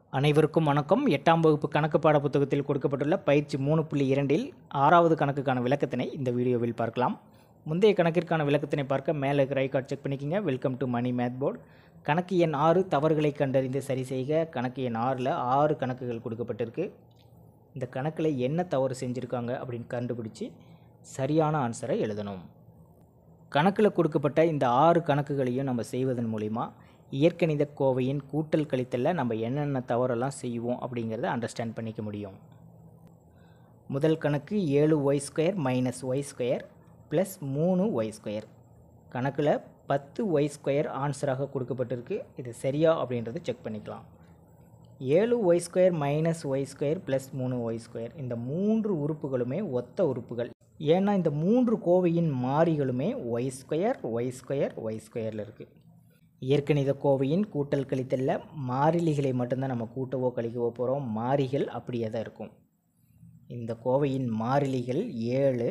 அனைவருக்கும் வணக்கம் எட்டாம் வகுப்பு கணக்கு பாட புத்தகத்தில் கொடுக்கப்பட்டுள்ள பயிற்சி மூணு புள்ளி இரண்டில் ஆறாவது கணக்குக்கான விளக்கத்தினை இந்த வீடியோவில் பார்க்கலாம் முந்தைய கணக்கிற்கான விளக்கத்தினை பார்க்க மேலே இருக்கிற ஐகார்ட் செக் பண்ணிக்கோங்க welcome to Mani math board கணக்கு எண் ஆறு தவறுகளை கண்டறிந்து சரி செய்க கணக்கு எண் ஆறில் ஆறு கணக்குகள் கொடுக்கப்பட்டிருக்கு இந்த கணக்கில் என்ன தவறு செஞ்சுருக்காங்க அப்படின்னு கண்டுபிடிச்சி சரியான ஆன்சரை எழுதணும் கணக்கில் கொடுக்கப்பட்ட இந்த ஆறு கணக்குகளையும் நம்ம செய்வதன் மூலிமா இயற்கணித கோவையின் கூட்டல் கழித்தலில் நம்ம என்னென்ன தவறெல்லாம் செய்வோம் அப்படிங்கிறத அண்டர்ஸ்டாண்ட் பண்ணிக்க முடியும் முதல் கணக்கு ஏழு Y square minus Y square plus மூணு ஒய் ஸ்கொயர் கணக்கில் பத்து ஒய் ஸ்கொயர் ஆன்சராக கொடுக்கப்பட்டிருக்கு இது சரியா அப்படின்றத செக் பண்ணிக்கலாம் ஏழு Y square minus Y square plus மூணு ஒய் ஸ்கொயர் இந்த மூன்று உறுப்புகளுமே ஒத்த உறுப்புகள் ஏன்னா இந்த மூன்று கோவையின் மாறிகளுமே Y square Y square Y ஸ்கொயரில் இருக்குது இயற்கணித கோவையின் கூட்டல் கழித்தலில் மாறிலிகளை மட்டும்தான் நம்ம கூட்டவோ கழிக்கவோ போகிறோம் மாறிகள் அப்படியே தான் இருக்கும் இந்த கோவையின் மாறிலிகள் ஏழு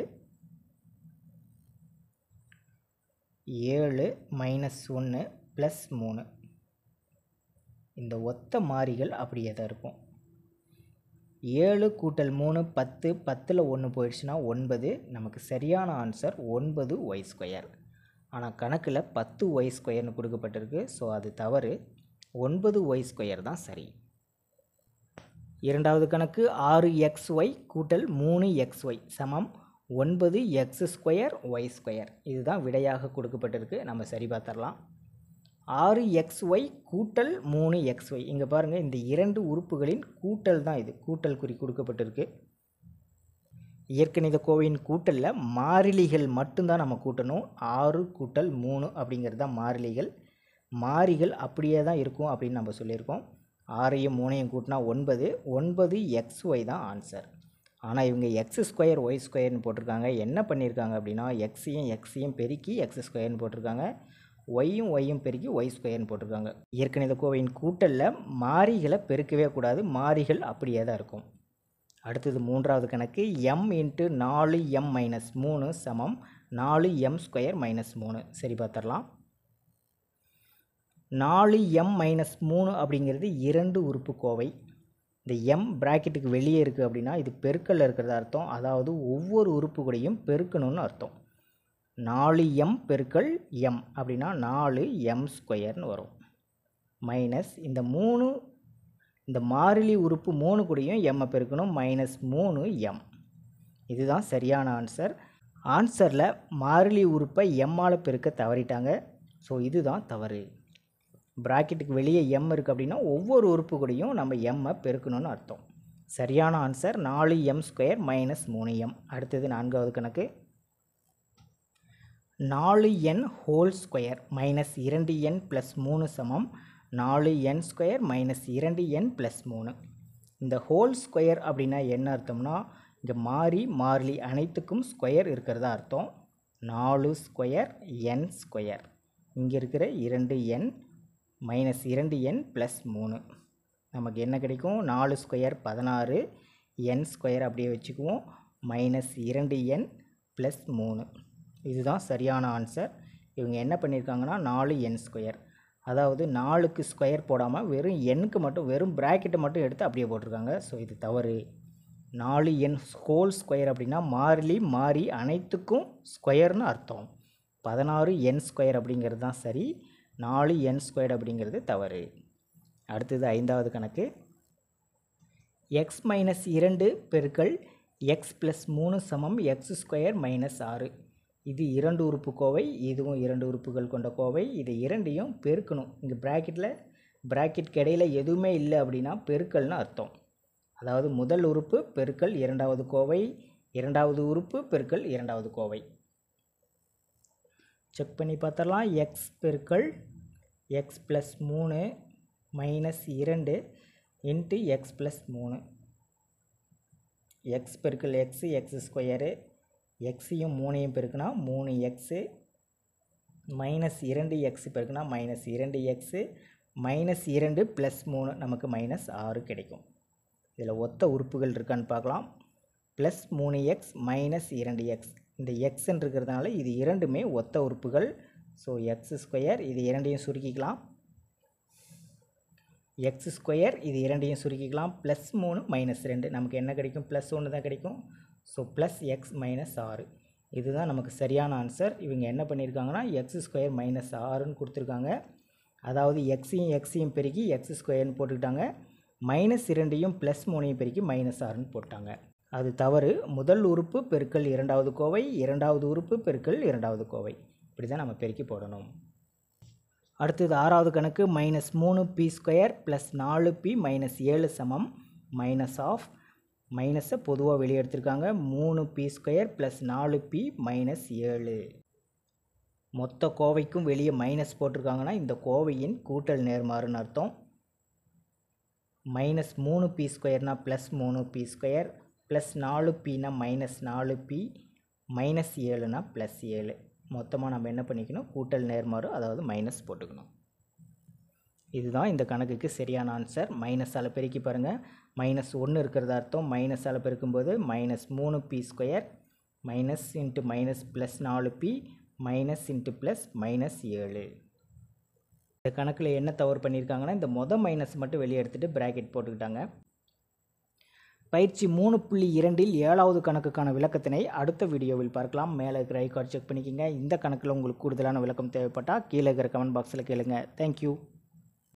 ஏழு மைனஸ் ஒன்று ப்ளஸ் மூணு இந்த ஒத்த மாறிகள் அப்படியே தான் இருக்கும் ஏழு கூட்டல் மூணு பத்து பத்தில் ஒன்று போயிடுச்சுன்னா ஒன்பது நமக்கு சரியான ஆன்சர் ஒன்பது ஒய் ஸ்கொயர் ஆனால் கணக்கில் பத்து ஒய் ஸ்கொயர்னு கொடுக்கப்பட்டிருக்கு ஸோ அது தவறு ஒன்பது ஒய் ஸ்கொயர் தான் சரி இரண்டாவது கணக்கு ஆறு எக்ஸ் ஒய் கூட்டல் மூணு எக்ஸ் ஒய் சமம் ஒன்பது எக்ஸ் ஸ்கொயர் ஒய் ஸ்கொயர் இதுதான் விடையாக கொடுக்கப்பட்டிருக்கு நம்ம சரி பார்த்துடலாம் ஆறு எக்ஸ் ஒய் கூட்டல் மூணு எக்ஸ் ஒய் இங்கே பாருங்கள் இந்த இரண்டு உறுப்புகளின் கூட்டல் தான் இது கூட்டல் குறி கொடுக்கப்பட்டிருக்கு இயற்கணித கோவையின் கூட்டலில் மாறிலிகள் மட்டும்தான் நம்ம கூட்டணும் ஆறு கூட்டல் மூணு அப்படிங்கிறது தான் மாறிலிகள் மாறிகள் அப்படியே தான் இருக்கும் அப்படின்னு நம்ம சொல்லியிருக்கோம் ஆறையும் மூணையும் கூட்டினா ஒன்பது ஒன்பது எக்ஸ் ஒய் தான் ஆன்சர் ஆனால் இவங்க எக்ஸ் ஸ்கொயர் ஒய் ஸ்கொயர்னு போட்டிருக்காங்க என்ன பண்ணியிருக்காங்க அப்படின்னா எக்ஸையும் எக்ஸையும் பெருக்கி எக்ஸ் ஸ்கொயர்னு போட்டிருக்காங்க ஒய்யும் ஒய்யும் பெருக்கி ஒய் ஸ்கொயர்னு போட்டிருக்காங்க இயற்கணித கோவையின் கூட்டலில் மாறிகளை பெருக்கவே கூடாது மாறிகள் அப்படியே தான் இருக்கும் அடுத்தது மூன்றாவது கணக்கு எம் இன்ட்டு நாலு எம் மைனஸ் மூணு சமம் நாலு எம் ஸ்கொயர் மைனஸ் மூணு சரி பார்த்துடலாம் நாலு எம் மைனஸ் மூணு அப்படிங்கிறது இரண்டு உறுப்பு கோவை இந்த எம் ப்ராக்கெட்டுக்கு வெளியே இருக்குது அப்படின்னா இது பெருக்கல்ல இருக்கிறது அர்த்தம் அதாவது ஒவ்வொரு உறுப்பு கூடயும் பெருக்கணும்னு அர்த்தம் நாலு எம் பெருக்கல் எம் அப்படின்னா நாலு எம் ஸ்கொயர்னு வரும் மைனஸ் இந்த மூணு இந்த மாறிலி உறுப்பு மூணு கூடயும் எம்மை பெருக்கணும் மைனஸ் மூணு எம் இதுதான் சரியான ஆன்சர் ஆன்சரில் மாறிலி உறுப்பை எம்மால் பெருக்க தவறிட்டாங்க ஸோ இதுதான் தவறு ப்ராக்கெட்டுக்கு வெளியே எம் இருக்குது அப்படின்னா ஒவ்வொரு உறுப்பு கூடயும் நம்ம எம்மை பெருக்கணும்னு அர்த்தம் சரியான ஆன்சர் நாலு எம் ஸ்கொயர் மைனஸ் மூணு எம் அடுத்தது நான்காவது கணக்கு நாலு என் ஹோல் ஸ்கொயர் மைனஸ் இரண்டு என் ப்ளஸ் மூணு சமம் நாலு என் ஸ்கொயர் மைனஸ் இரண்டு என் ப்ளஸ் மூணு இந்த ஹோல் ஸ்கொயர் அப்படின்னா என்ன அர்த்தம்னா இங்கே மாறி மாறிலி அனைத்துக்கும் ஸ்கொயர் இருக்கிறதா அர்த்தம் நாலு ஸ்கொயர் என் ஸ்கொயர் இங்கே இருக்கிற இரண்டு என் மைனஸ் இரண்டு என் ப்ளஸ் மூணு நமக்கு என்ன கிடைக்கும் நாலு ஸ்கொயர் பதினாறு என் ஸ்கொயர் அப்படியே வச்சுக்குவோம் மைனஸ் இரண்டு என் ப்ளஸ் மூணு இதுதான் சரியான ஆன்சர் இவங்க என்ன பண்ணியிருக்காங்கன்னா நாலு என் ஸ்கொயர் அதாவது நாலுக்கு ஸ்கொயர் போடாமல் வெறும் எண்ணுக்கு மட்டும் வெறும் ப்ராக்கெட்டை மட்டும் எடுத்து அப்படியே போட்டிருக்காங்க ஸோ இது தவறு நாலு எண் ஹோல் ஸ்கொயர் அப்படின்னா மாறிலி மாறி அனைத்துக்கும் ஸ்கொயர்னு அர்த்தம் பதினாறு என் ஸ்கொயர் அப்படிங்கிறது தான் சரி நாலு என் ஸ்கொயர் அப்படிங்கிறது தவறு அடுத்தது ஐந்தாவது கணக்கு எக்ஸ் மைனஸ் இரண்டு பெருக்கள் எக்ஸ் ப்ளஸ் மூணு சமம் எக்ஸ் ஸ்கொயர் மைனஸ் ஆறு இது இரண்டு உறுப்பு கோவை இதுவும் இரண்டு உறுப்புகள் கொண்ட கோவை இதை இரண்டையும் பெருக்கணும் இங்கே ப்ராக்கெட்டில் ப்ராக்கெட்க்கு இடையில் எதுவுமே இல்லை அப்படின்னா பெருக்கல்னு அர்த்தம் அதாவது முதல் உறுப்பு பெருக்கல் இரண்டாவது கோவை இரண்டாவது உறுப்பு பெருக்கல் இரண்டாவது கோவை செக் பண்ணி பார்த்தரலாம் எக்ஸ் பெருக்கல் எக்ஸ் ப்ளஸ் மூணு மைனஸ் இரண்டு இன்ட்டு எக்ஸ் ப்ளஸ் மூணு எக்ஸ் பெருக்கல் எக்ஸு எக்ஸ் ஸ்கொயரு எக்ஸையும் மூணையும் பெருக்குனா மூணு எக்ஸு மைனஸ் இரண்டு எக்ஸ் பெருக்குனா மைனஸ் இரண்டு எக்ஸு மைனஸ் இரண்டு ப்ளஸ் மூணு நமக்கு மைனஸ் ஆறு கிடைக்கும் இதில் ஒத்த உறுப்புகள் இருக்கான்னு பார்க்கலாம் ப்ளஸ் மூணு எக்ஸ் மைனஸ் இரண்டு எக்ஸ் இந்த எக்ஸ்ன்னு இருக்கிறதுனால இது இரண்டுமே ஒத்த உறுப்புகள் ஸோ எக்ஸ் ஸ்கொயர் இது இரண்டையும் சுருக்கிக்கலாம் எக்ஸ் ஸ்கொயர் இது இரண்டையும் சுருக்கிக்கலாம் ப்ளஸ் மூணு மைனஸ் ரெண்டு நமக்கு என்ன கிடைக்கும் ப்ளஸ் ஒன்று தான் கிடைக்கும் ஸோ ப்ளஸ் எக்ஸ் மைனஸ் ஆறு இதுதான் நமக்கு சரியான ஆன்சர் இவங்க என்ன பண்ணியிருக்காங்கன்னா எக்ஸ் ஸ்கொயர் மைனஸ் ஆறுன்னு கொடுத்துருக்காங்க அதாவது எக்ஸையும் எக்ஸையும் பெருக்கி எக்ஸ் ஸ்கொயர்னு போட்டுக்கிட்டாங்க மைனஸ் இரண்டையும் ப்ளஸ் மூணையும் பெருக்கி மைனஸ் ஆறுன்னு போட்டாங்க அது தவறு முதல் உறுப்பு பெருக்கல் இரண்டாவது கோவை இரண்டாவது உறுப்பு பெருக்கல் இரண்டாவது கோவை இப்படி தான் நம்ம பெருக்கி போடணும் அடுத்தது ஆறாவது கணக்கு மைனஸ் மூணு பி ஸ்கொயர் ப்ளஸ் நாலு பி மைனஸ் ஏழு சமம் மைனஸ் ஆஃப் மைனஸை பொதுவாக வெளியே எடுத்திருக்காங்க மூணு பி ஸ்கொயர் ப்ளஸ் நாலு பி மைனஸ் ஏழு மொத்த கோவைக்கும் வெளியே மைனஸ் போட்டிருக்காங்கன்னா இந்த கோவையின் கூட்டல் நேர்மாறுன்னு அர்த்தம் மைனஸ் மூணு பி ஸ்கொயர்னா ப்ளஸ் மூணு பி ஸ்கொயர் ப்ளஸ் நாலு பினா மைனஸ் நாலு பி மைனஸ் ஏழுனா ப்ளஸ் ஏழு மொத்தமாக நம்ம என்ன பண்ணிக்கணும் கூட்டல் நேர்மாறு அதாவது மைனஸ் போட்டுக்கணும் இதுதான் இந்த கணக்குக்கு சரியான ஆன்சர் மைனஸால் பெருக்கி பாருங்கள் மைனஸ் ஒன்று இருக்கிறத அர்த்தம் மைனஸால் பெருக்கும்போது மைனஸ் மூணு B square minus into minus plus நாலு B minus into plus minus ஏழு இந்த கணக்கில் என்ன தவறு பண்ணியிருக்காங்கன்னா இந்த மொதல் மைனஸ் மட்டும் வெளியே எடுத்துகிட்டு ப்ராக்கெட் போட்டுக்கிட்டாங்க பயிற்சி மூணு புள்ளி இரண்டில் ஏழாவது கணக்குக்கான விளக்கத்தினை அடுத்த வீடியோவில் பார்க்கலாம் மேலே இருக்கிற ஐ கார்டு செக் பண்ணிக்கோங்க இந்த கணக்கில் உங்களுக்கு கூடுதலான விளக்கம் தேவைப்பட்டால் கீழே இருக்கிற கமெண்ட் பாக்ஸில் கேளுங்க தேங்க்யூ